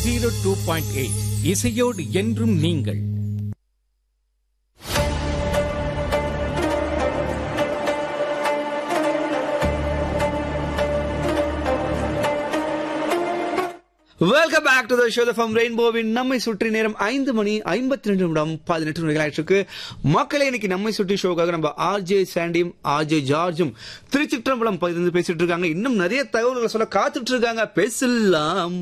Zero two point eight இசையோடு என்றும் நீங்கள் welcome back to the show from ரெயின்போவின் நம்மை சுற்றி நேரம் ஐந்து மணி ஐம்பத்தி ரெண்டு நிமிடம் பதினெட்டு நிமிடங்கள் ஆயிட்டு மக்களே இன்னைக்கு நம்மை சுற்றி ஷோக்காக நம்ம ஆர்ஜே சாண்டியும் ஆர்ஜே ஜார்ஜும் திருச்சிற்றம்பலம் பகிர்ந்து பேசிட்டு இருக்காங்க இன்னும் நிறைய தகவல்களை சொல்ல காத்துட்டு இருக்காங்க பேசலாம்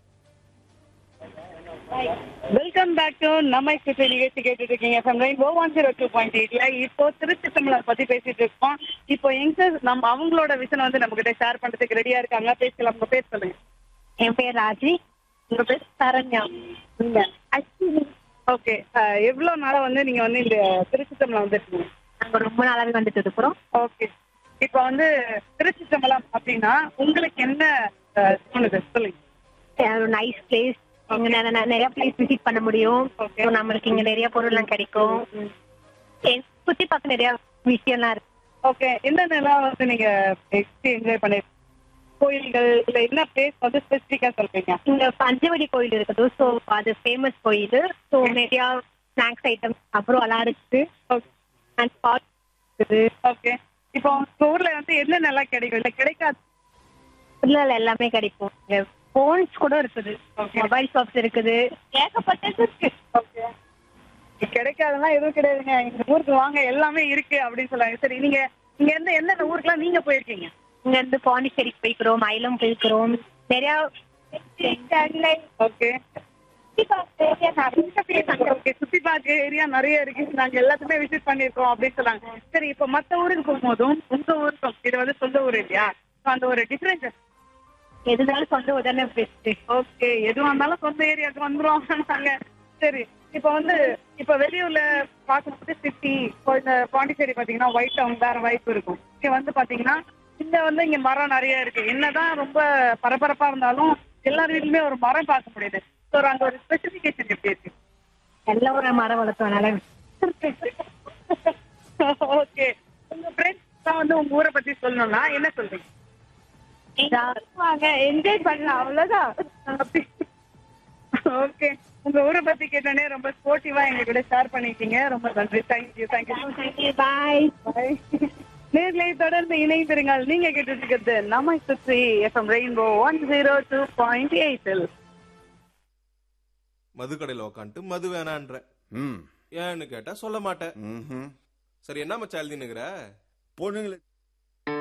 வெல்கம் பேக் டு நம்மை சுற்றி நிகழ்ச்சி கேட்டுட்டு இருக்கீங்க FM rainbow one zero two point எயிட்ல இப்போ திருச்சி தமிழர் பத்தி பேசிட்டு இருக்கோம் இப்போ யங்ஸ்டர்ஸ் நம்ம அவங்களோட விஷயம் வந்து நம்ம கிட்ட ஷேர் பண்றதுக்கு ரெடியா இருக்காங்க பேசலாம் உங்க பேர் சொல்லுங்க என் பேர் ராஜி உங்க பேர் சரண்யா நீங்க ஓகே எவ்வளவு நாளா வந்து நீங்க வந்து இந்த திருச்சி தமிழம் வந்துருக்கீங்க நாங்க ரொம்ப நாளாவே வந்துட்டு இருக்கிறோம் ஓகே இப்போ வந்து திருச்சி தமிழம் அப்படின்னா உங்களுக்கு என்ன அஹ், தோணுது சொல்லுங்க அது ஒரு நைஸ் பிளேஸ் இங்க நெ- நெ- நிறைய பிளேஸ் விசிட் பண்ண முடியும் Okay. So, நம்மளுக்கு இங்க நிறைய பொருள்லாம் கிடைக்கும் எ- சுத்தி பார்க்க நிறைய விஷயம்லாம் இருக்கு ஓகே என்னென்னலாம் வந்து நீங்க என்ஜாய் பண்ணி கோயில்கள் இல்ல என்ன பிளேஸ் வந்து ஸ்பெசிபிக்கா சொல்றீங்க இங்க பஞ்சவடி கோயில் இருக்குது ஸோ அது ஃபேமஸ் கோயில் ஸோ நிறைய ஸ்நாக்ஸ் ஐட்டம் அப்புறம் எல்லாம் இருக்குது அண்ட் ஸ்பாட் இருக்குது ஓகே இப்போ உங்க ஊர்ல வந்து என்னென்னலாம் கிடைக்கும் இல்ல கிடைக்காது உள்ள எல்லாமே கிடைக்கும் போன்ஸ் கூட இருக்குது Okay. மொபைல் ஷாப்ஸ் இருக்குது ஏகப்பட்டது இருக்கு ஓகே கிடைக்காதெல்லாம் எதுவும் கிடையாதுங்க இந்த ஊருக்கு வாங்க எல்லாமே இருக்கு அப்படின்னு சொல்லுவாங்க சரி நீங்க இங்க இருந்து எந்தெந்த ஊருக்குலாம் நீங்க போயிருக்கீங்க இங்க இருந்து பாண்டிச்சேரிக்கு போய்க்கிறோம் மயிலம் போய்க்கிறோம் நிறைய ஓகே ஓகே சுத்தி பார்க்க ஏரியா நிறைய இருக்கு நாங்க எல்லாத்துமே விசிட் பண்ணிருக்கோம் அப்படின்னு சொன்னாங்க சரி இப்போ மத்த ஊருக்கு போகும்போதும் உங்க ஊருக்கும் இது வந்து சொந்த ஊர் இல்லையா So, அந்த ஒரு டிஃபரன்ஸ் எதுனாலும் சொந்த உடனே பெஸ்ட் ஓகே எதுவா இருந்தாலும் சொந்த ஏரியாவுக்கு வந்துரும் நாங்க சரி இப்போ வந்து இப்போ வெளியூர்ல பார்க்கும்போது சிட்டி இந்த பாண்டிச்சேரி பாத்தீங்கன்னா ஒயிட் டவுன் வேற வாய்ப்பு இருக்கும் இங்க வந்து பாத்தீங்கன்னா இங்க வந்து இங்க மரம் நிறைய இருக்கு என்னதான் ரொம்ப பரபரப்பா இருந்தாலும் எல்லார் வீட்லயுமே ஒரு மரம் பார்க்க முடியுது ஸோ அங்க ஒரு ஸ்பெசிபிகேஷன் எப்படி இருக்கு எல்லாம் ஒரு மரம் வளர்த்தோம் ஓகே உங்க ஃப்ரெண்ட்ஸ் தான் வந்து உங்க ஊரை பத்தி சொல்லணும்னா என்ன சொல்றீங்க வாங்க என்ஜாய் பண்ணலாம் அவ்வளவுதான் ஓகே உங்க ஊரை பத்தி கேட்டோன்னே ரொம்ப ஸ்போர்ட்டிவா எங்க கூட ஷேர் பண்ணிட்டீங்க ரொம்ப நன்றி thank you thank you thank you bye bye நேர்களை தொடர்ந்து இணைந்திருங்கள் நீங்க கேட்டுட்டு இருக்கிறது நம்மை சுற்றி FM rainbow one zero two point எயிட்டில் மது கடையில உக்காந்துட்டு மது வேணான்ற ம் ஏன்னு கேட்டா சொல்ல மாட்டேன் ம்ஹும். சரி என்ன மச்சா எழுதினுங்கிற பொண்ணுங்களுக்கு